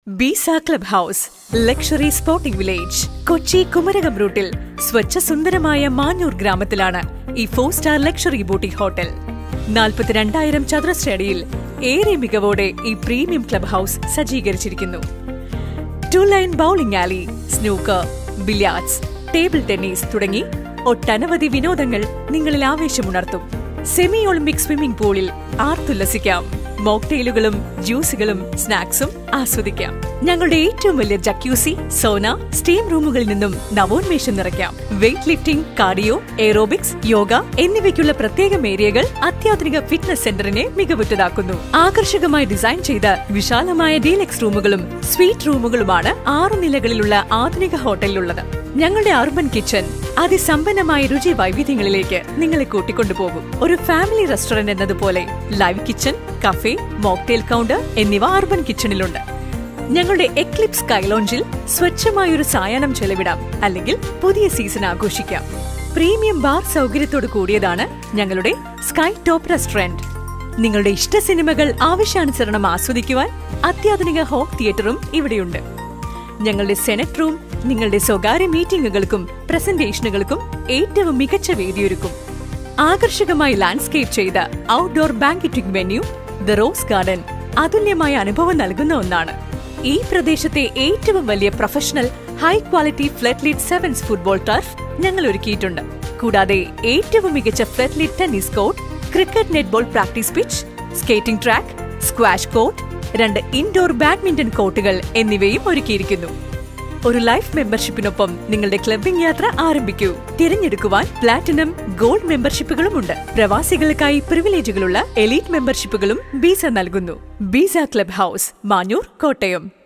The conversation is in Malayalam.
ബീസ club house luxury sporting village Kochi Kumarakom റൂട്ടിൽ സ്വച്ഛ സുന്ദരമായ മാഞ്ഞൂർ ഗ്രാമത്തിലാണ് ഈ four star luxury boutique hotel നാൽപ്പത്തിരണ്ടായിരം ചതുരശ്രടിയിൽ ഏറെ മികവോടെ ഈ പ്രീമിയം ക്ലബ് ഹൗസ് സജ്ജീകരിച്ചിരിക്കുന്നു two lane bowling alley snooker billiards table tennis തുടങ്ങി ഒട്ടനവധി വിനോദങ്ങൾ നിങ്ങളിൽ ആവേശമുണർത്തും സെമി ഒളിമ്പിക് സ്വിമ്മിംഗ് പൂളിൽ ആർത്തുല്ലസിക്കാം മോക്ടെയിലുകളും ജ്യൂസുകളും സ്നാക്സും ആസ്വദിക്കാം ഞങ്ങളുടെ ഏറ്റവും വലിയ ജക്യൂസി സോന സ്റ്റീം റൂമുകളിൽ നിന്നും നവോന്മേഷം നിറയ്ക്കാം weight lifting cardio aerobics yoga എന്നിവയ്ക്കുള്ള പ്രത്യേകം ഏരിയകൾ അത്യാധുനിക ഫിറ്റ്നസ് സെന്ററിനെ മികവുറ്റതാക്കുന്നു ആകർഷകമായി ഡിസൈൻ ചെയ്ത വിശാലമായ ഡീലക്സ് റൂമുകളും സ്വീറ്റ് റൂമുകളുമാണ് ആറു നിലകളിലുള്ള ആധുനിക ഹോട്ടലിലുള്ളത് ഞങ്ങളുടെ അർബൻ കിച്ചൺ അതിസമ്പന്നമായ രുചി വൈവിധ്യങ്ങളിലേക്ക് നിങ്ങളെ കൂട്ടിക്കൊണ്ടുപോകും ഒരു ഫാമിലി റെസ്റ്റോറന്റ് എന്നതുപോലെ live kitchen cafe mocktail counter എന്നിവ അർബൻ കിച്ചണിലുണ്ട് ഞങ്ങളുടെ എക്ലിപ്സ് സ്കൈലോഞ്ചിൽ സ്വച്ഛമായൊരു സായാഹ്നം ചെലവിടാം അല്ലെങ്കിൽ പുതിയ സീസൺ ആഘോഷിക്കാം പ്രീമിയം ബാർ സൗകര്യത്തോട് കൂടിയതാണ് ഞങ്ങളുടെ സ്കൈ ടോപ്പ് റെസ്റ്റോറന്റ് നിങ്ങളുടെ ഇഷ്ട സിനിമകൾ ആവശ്യാനുസരണം ആസ്വദിക്കുവാൻ അത്യാധുനിക ഹോം തിയേറ്ററും ഇവിടെയുണ്ട് ഞങ്ങളുടെ സെനറ്റ് റൂം നിങ്ങളുടെ സ്വകാര്യ മീറ്റിംഗുകൾക്കും പ്രസന്റേഷനുകൾക്കും ഏറ്റവും മികച്ച വേദിയൊരുക്കും ആകർഷകമായി ലാൻഡ്സ്കേപ്പ് ചെയ്ത outdoor banqueting venue the rose garden അതുല്യമായ അനുഭവം നൽകുന്ന ഒന്നാണ് ഈ പ്രദേശത്തെ ഏറ്റവും വലിയ professional high quality floodlit sevens football turf ഞങ്ങൾ ഒരുക്കിയിട്ടുണ്ട് കൂടാതെ ഏറ്റവും മികച്ച floodlit tennis court cricket netball practice pitch skating track squash court രണ്ട് ഇൻഡോർ ബാഡ്മിന്റൺ കോർട്ടുകൾ എന്നിവയും ഒരുക്കിയിരിക്കുന്നു ഒരു ലൈഫ് മെമ്പർഷിപ്പിനൊപ്പം നിങ്ങളുടെ ക്ലബിംഗ് യാത്ര ആരംഭിക്കൂ തിരഞ്ഞെടുക്കുവാൻ പ്ലാറ്റിനം ഗോൾഡ് മെമ്പർഷിപ്പുകളുമുണ്ട് പ്രവാസികൾക്കായി പ്രിവിലേജുകളുള്ള എലീറ്റ് മെമ്പർഷിപ്പുകളും ബീസ നൽകുന്നു ബീസ ക്ലബ് ഹൗസ് മാഞ്ഞൂർ കോട്ടയം